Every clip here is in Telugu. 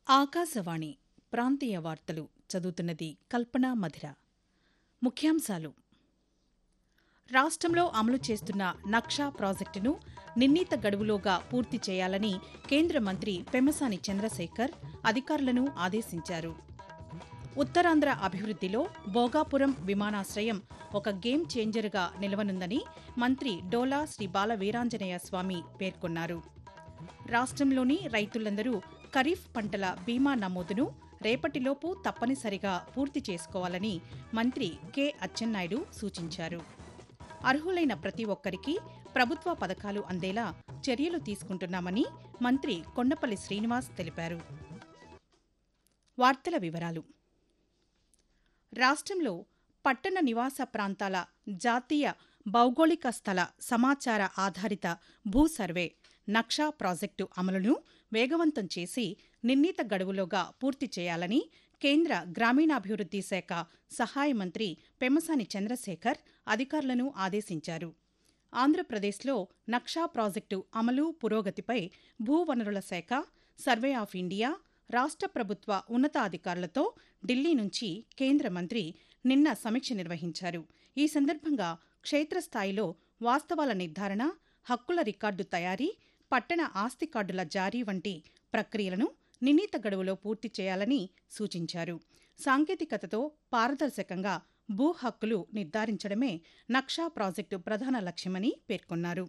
ఆకాశవాణి ప్రాంతీయ వార్తలు చదువుతున్నది కల్పన మధిర ముఖ్యాంశాలు రాష్ట్రంలో అమలు చేస్తున్న నక్షా ప్రాజెక్టును నిర్ణీత గడువులోగా పూర్తి చేయాలని కేంద్ర మంత్రి పెమ్మసాని చంద్రశేఖర్ అధికారులను ఆదేశించారు ఉత్తరాంధ్ర అభివృద్దిలో భోగాపురం విమానాశ్రయం ఒక గేమ్ చేంజర్గా నిలవనుందని మంత్రి డోలా శ్రీ బాల వీరాంజనేయ స్వామి పేర్కొన్నారు రాష్ట్రంలోని రైతులందరూ ఖరీఫ్ పంటల బీమా నమోదును రేపటిలోపు తప్పనిసరిగా పూర్తి చేసుకోవాలని మంత్రి కె అచ్చెన్నాయుడు సూచించారు అర్హులైన ప్రతి ఒక్కరికి ప్రభుత్వ పథకాలు అందేలా చర్యలు తీసుకుంటున్నామని మంత్రి కొండపల్లి శ్రీనివాస్ తెలిపారు వార్తల వివరాలు రాష్ట్రంలో పట్టణ నివాస ప్రాంతాల జాతీయ భౌగోళిక స్థల సమాచార ఆధారిత భూ సర్వే నక్షా ప్రాజెక్టు అమలును వేగవంతం చేసి నిర్ణీత గడువులోగా పూర్తి చేయాలని కేంద్ర గ్రామీణాభివృద్ది శాఖ సహాయ మంత్రి పెమ్మసాని చంద్రశేఖర్ అధికారులను ఆదేశించారు ఆంధ్రప్రదేశ్లో నక్షా ప్రాజెక్టు అమలు పురోగతిపై భూవనరుల శాఖ సర్వే ఆఫ్ ఇండియా రాష్ట్ర ప్రభుత్వ ఉన్నతాధికారులతో ఢిల్లీ నుంచి కేంద్ర మంత్రి నిన్న సమీక్ష నిర్వహించారు ఈ సందర్భంగా క్షేత్రస్థాయిలో వాస్తవాల నిర్ధారణ హక్కుల రికార్డు తయారీ పట్టణ ఆస్తి కార్డుల జారీ వంటి ప్రక్రియలను నిర్ణీత గడువులో పూర్తి చేయాలని సూచించారు సాంకేతికతతో పారదర్శకంగా భూ హక్కులు నిర్ధారించడమే నక్షా ప్రాజెక్టు ప్రధాన లక్ష్యమని పేర్కొన్నారు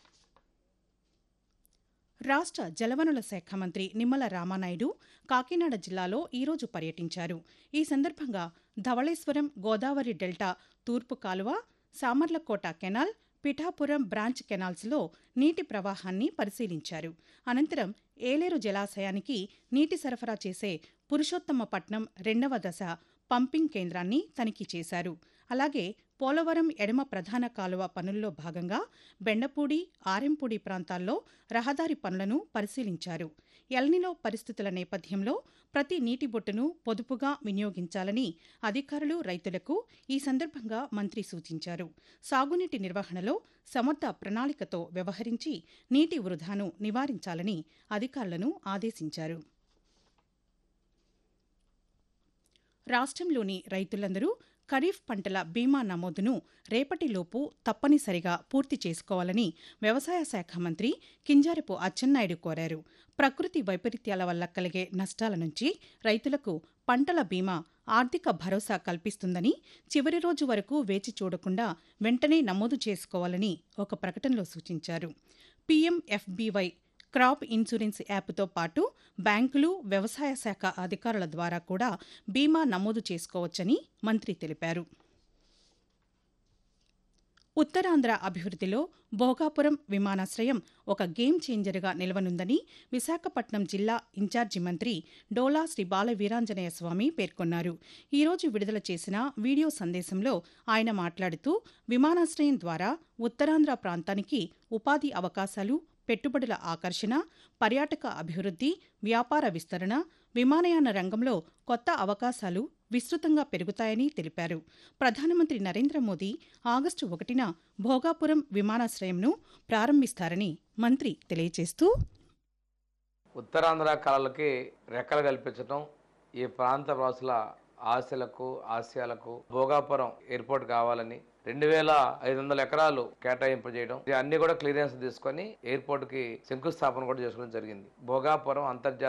రాష్ట్ర జలవనుల శాఖ మంత్రి నిమ్మల రామానాయుడు కాకినాడ జిల్లాలో ఈరోజు పర్యటించారు ఈ సందర్భంగా ధవళేశ్వరం గోదావరి డెల్టా తూర్పు కాలువ సామర్లకోట కెనాల్ పిఠాపురం బ్రాంచ్ కెనాల్స్లో నీటి ప్రవాహాన్ని పరిశీలించారు అనంతరం ఏలేరు జలాశయానికి నీటి సరఫరా చేసే పురుషోత్తమపట్నం రెండవ దశ పంపింగ్ కేంద్రాన్ని తనిఖీ చేశారు అలాగే పోలవరం ఎడమ ప్రధాన కాలువ పనుల్లో భాగంగా బెండపూడి ఆరెంపూడి ప్రాంతాల్లో రహదారి పనులను పరిశీలించారు ఎల్నిలో పరిస్థితుల నేపథ్యంలో ప్రతి నీటి బొట్టును పొదుపుగా వినియోగించాలని అధికారులు రైతులకు ఈ సందర్భంగా మంత్రి సూచించారు సాగునీటి నిర్వహణలో సమర్థ ప్రణాళికతో వ్యవహరించి నీటి వృధాను నివారించాలని అధికారులను ఆదేశించారు రాష్ట్రంలోని రైతులందరూ ఖరీఫ్ పంటల బీమా నమోదును రేపటిలోపు తప్పనిసరిగా పూర్తి చేసుకోవాలని వ్యవసాయ శాఖ మంత్రి కింజారపు అచ్చెన్నాయుడు కోరారు ప్రకృతి వైపరీత్యాల వల్ల కలిగే నష్టాల నుంచి రైతులకు పంటల బీమా ఆర్థిక భరోసా కల్పిస్తుందని చివరి రోజు వరకు వేచి చూడకుండా వెంటనే నమోదు చేసుకోవాలని ఒక ప్రకటనలో సూచించారు పీఎంఎఫ్బీవై క్రాప్ ఇన్సూరెన్స్ యాప్తో పాటు బ్యాంకులు వ్యవసాయ శాఖ అధికారుల ద్వారా కూడా బీమా నమోదు చేసుకోవచ్చని మంత్రి తెలిపారు ఉత్తరాంధ్ర అభివృద్దిలో భోగాపురం విమానాశ్రయం ఒక గేమ్ చేంజర్గా నిలవనుందని విశాఖపట్నం జిల్లా ఇన్ఛార్జి మంత్రి డోలా శ్రీ బాల వీరాంజనేయ స్వామి పేర్కొన్నారు ఈరోజు విడుదల చేసిన వీడియో సందేశంలో ఆయన మాట్లాడుతూ విమానాశ్రయం ద్వారా ఉత్తరాంధ్ర ప్రాంతానికి ఉపాధి అవకాశాలు పెట్టుబడుల ఆకర్షణ పర్యాటక అభివృద్ది వ్యాపార విస్తరణ విమానయాన రంగంలో కొత్త అవకాశాలు విస్తృతంగా పెరుగుతాయని తెలిపారు ప్రధానమంత్రి నరేంద్ర మోదీ ఆగస్టు ఒకటిన భోగాపురం విమానాశ్రయంను ప్రారంభిస్తారని మంత్రి తెలియజేస్తూ ఉత్తరాంధ్ర కళలకి రెక్కలు కల్పించడం ఈ ప్రాంత వాసుల ఆశలకు ఆశయాలకు భోగాపురం ఎయిర్పోర్ట్ కావాలని రెండు వేల ఐదు వందల ఎకరాలు కేటాయింపు చేయడం ఇది అన్ని కూడా క్లియరెన్స్ తీసుకొని ఎయిర్పోర్ట్ కి శంకుస్థాపన కూడా చేసుకోవడం జరిగింది భోగాపురం అంతర్జాతీయ